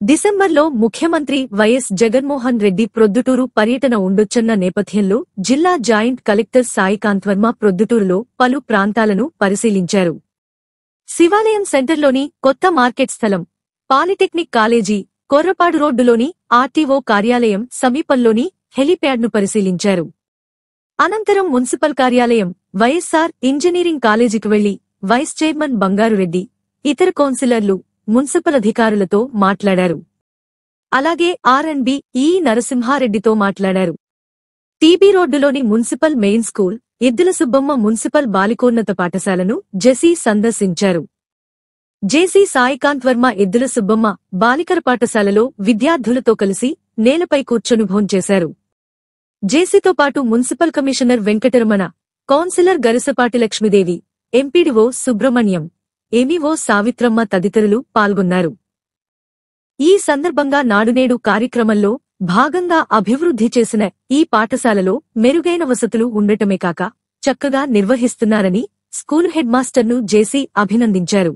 డిసెంబర్లో ముఖ్యమంత్రి వైఎస్ జగన్మోహన్ రెడ్డి ప్రొద్దుటూరు పర్యటన ఉండొచ్చన్న నేపథ్యంలో జిల్లా జాయింట్ కలెక్టర్ సాయికాంత్ వర్మ ప్రొద్దుటూరులో పలు ప్రాంతాలను పరిశీలించారు శివాలయం సెంటర్లోని కొత్త మార్కెట్ స్థలం పాలిటెక్నిక్ కాలేజీ కొర్రపాడు రోడ్డులోని ఆర్టీఓ కార్యాలయం సమీపంలోని హెలీప్యాడ్ను పరిశీలించారు అనంతరం మున్సిపల్ కార్యాలయం వైఎస్సార్ ఇంజనీరింగ్ కాలేజీకి వెళ్లి వైస్ చైర్మన్ బంగారురెడ్డి ఇతర కౌన్సిలర్లు మున్సిపల్ అధికారులతో మాట్లాడారు అలాగే ఆర్ అండ్ బి ఈ నరసింహారెడ్డితో మాట్లాడారు టీబీ రోడ్డులోని మున్సిపల్ మెయిన్ స్కూల్ ఎద్దుల సుబ్బమ్మ మున్సిపల్ బాలికోన్నత పాఠశాలను జెసి సందర్శించారు జేసీ సాయికాంత్ వర్మ ఎద్దుల సుబ్బమ్మ బాలికల పాఠశాలలో విద్యార్థులతో కలిసి నేలపై కూర్చొని భోంచేశారు జేసీతో పాటు municipal commissioner Venkataramana councillor Garisapati Lakshmidevi MPDO Subrahmanyam MEO Savitramma తదితరులు పాల్గొన్నారు ఈ సందర్భంగా నాడునేడు కార్యక్రమంలో భాగంగా అభివృద్ధి చేసిన ఈ పాఠశాలలో మెరుగైన వసతులు ఉండటమే కాక చక్కగా నిర్వహిస్తున్నారని స్కూల్ హెడ్ మాస్టర్ను జేసీ అభినందించారు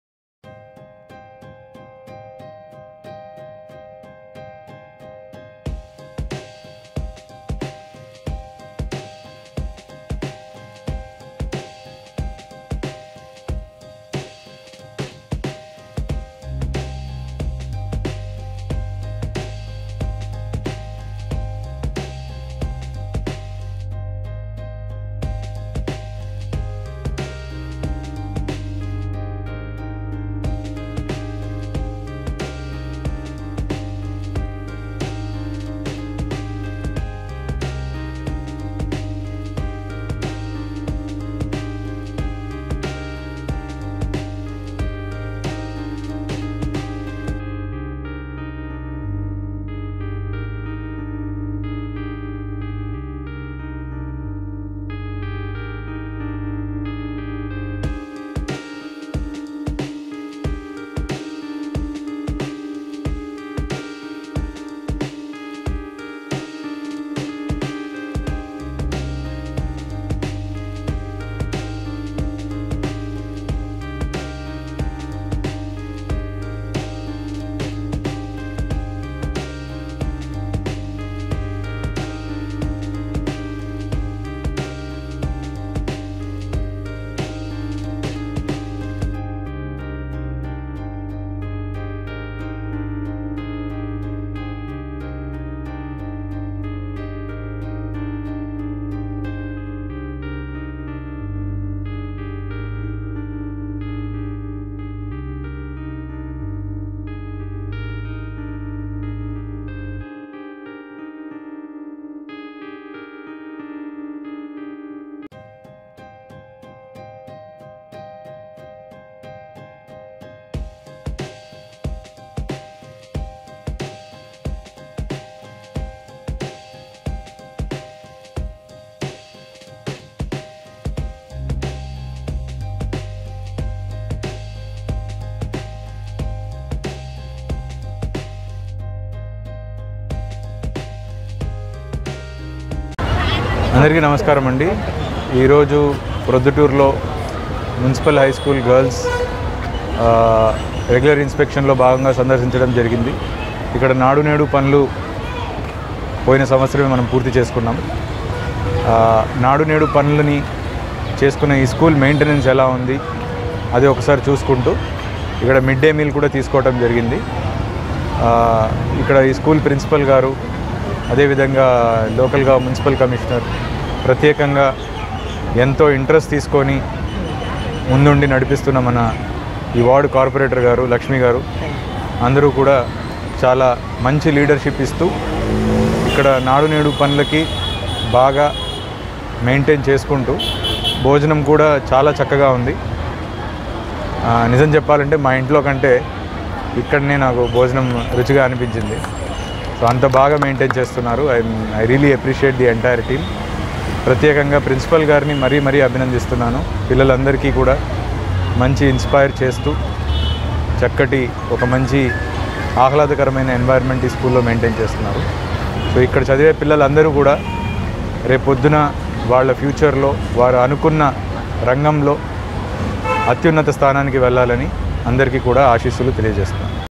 అందరికీ నమస్కారం అండి ఈరోజు ప్రొద్దుటూరులో మున్సిపల్ హై స్కూల్ గర్ల్స్ ఆ, రెగ్యులర్ ఇన్స్పెక్షన్లో భాగంగా సందర్శించడం జరిగింది ఇక్కడ నాడు నేడు పనులు పోయిన సంవత్సరమే మనం పూర్తి చేసుకున్నాం ఆ, నాడు నేడు పనులని చేసుకున్న ఈ స్కూల్ మెయింటెనెన్స్ ఎలా ఉంది అది ఒకసారి చూసుకుంటూ ఇక్కడ మిడ్ డే మీల్ కూడా తీసుకోవడం జరిగింది ఆ, ఇక్కడ ఈ స్కూల్ ప్రిన్సిపల్ గారు అదేవిధంగా లోకల్గా మున్సిపల్ కమిషనర్ ప్రత్యేకంగా ఎంతో ఇంట్రెస్ట్ తీసుకొని ముందుండి నడిపిస్తున్న మన ఈ వార్డు కార్పొరేటర్ గారు లక్ష్మి గారు అందరూ కూడా చాలా మంచి లీడర్షిప్ ఇస్తూ ఇక్కడ నాడు నేడు పనులకి బాగా మెయింటైన్ చేసుకుంటూ భోజనం కూడా చాలా చక్కగా ఉంది ఆ, నిజం చెప్పాలంటే మా ఇంట్లో కంటే ఇక్కడనే నాకు భోజనం రుచిగా అనిపించింది సో అంత బాగా మెయింటైన్ చేస్తున్నారు I I really appreciate the entire team ప్రత్యేకంగా ప్రిన్సిపల్ గారిని మరీ మరీ అభినందిస్తున్నాను పిల్లలందరికీ కూడా మంచి ఇన్స్పైర్ చేస్తూ చక్కటి ఒక మంచి ఆహ్లాదకరమైన ఎన్వైర్న్మెంట్ ఈ స్కూల్లో మెయింటైన్ చేస్తున్నారు సో ఇక్కడ చదివే పిల్లలందరూ కూడా రేపొద్దున వాళ్ళ ఫ్యూచర్లో వారు అనుకున్న రంగంలో అత్యున్నత స్థానానికి వెళ్ళాలని అందరికీ కూడా ఆశీస్సులు తెలియజేస్తున్నాను